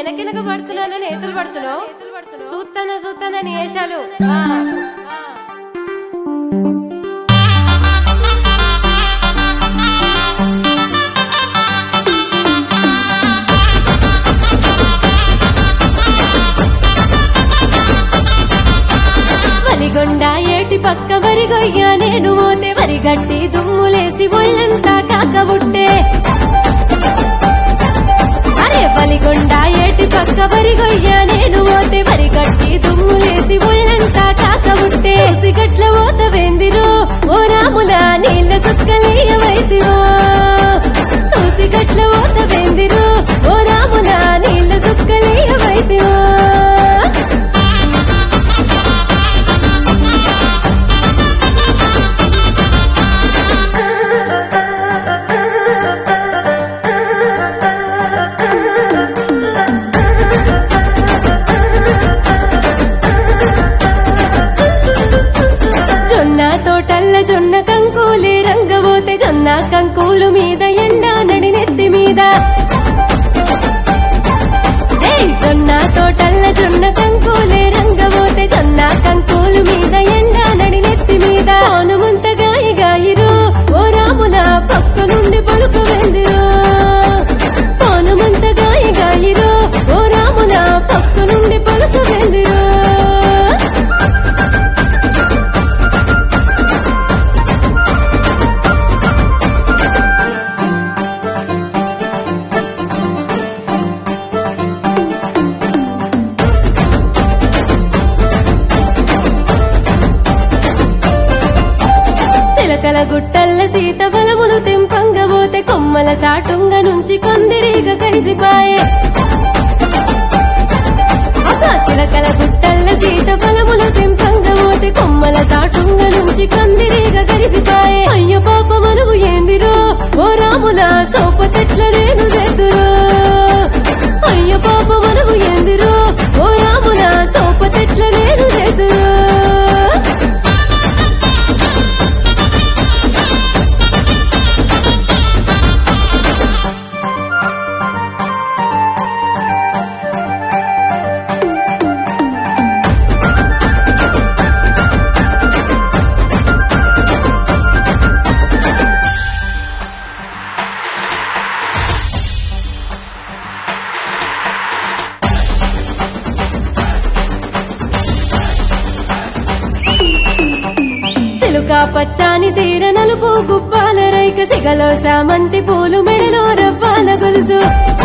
ఎనకెనక పడుతున్నాను నేతలు పడుతున్నావు సూత్తన సూత్తన నీ వేషాలు ఆ, ఆ. వలిగొండ ఏటి పక్క వరిగొయ్య నేను మోతే వరిగట్టి దుమ్ములేసి ఒళ్ళంతా కాకబుట్టే అరే వలిగొండ ఏటి పక్క వరిగొయ్య నేను మోతే వరిగట్టి దుమ్ములేసి ఒళ్ళంతా కాకబుట్టే సిగట్ల ఓత వెందిరో ఓ రాముల నీళ్ళ సుక్కలీయవైతివో సూసిగట్ల ఓత వెందిరో ఓ రాముల నీళ్ళ సుక్కలీయవైతివో జొన్న తోటల్ల జొన్న కంకులే రంగబోతే జొన్న కంకులు మీద ఎండ నడి నెత్తి మీద ఏయ్ జొన్న తోటల్ల జొన్న కంకులే రంగబోతే జొన్న కంకులు మీద ఎండ నడి నెత్తి మీద పౌనమంత గాయి గాయిరు ఓ రాముల పక్క నుండి పలుకు వెందిరు పౌనమంత గాయి గాయిరు ఓ రాముల పక్క నుండి పలుకు వెందిరు సిలకల గుట్టల్ల సీత బలములు తెంపంగబోతే కొమ్మల సాటుంగ నుంచి కొందిరీగ కలిసిపాయే అబ్బా, సిలకల గుట్టల్ల సీత బలములు తెంపంగబోతే కొమ్మల సాటుంగ నుంచి కొందిరీగ కలిసిపాయే అయ్య పాప మనము ఏందిరో ఓ రాముల సోప చెట్ల నేను చేదురో అయ్య పాప మనము ఏందిరో ఓ రాముల సోప చెట్ల నేను చేదురో సిలుక పచ్చాని సీర నలుపు గుప్పాల రైక సిగలో సామంతి పూలు మెడలో రవ్వాల గొలుసు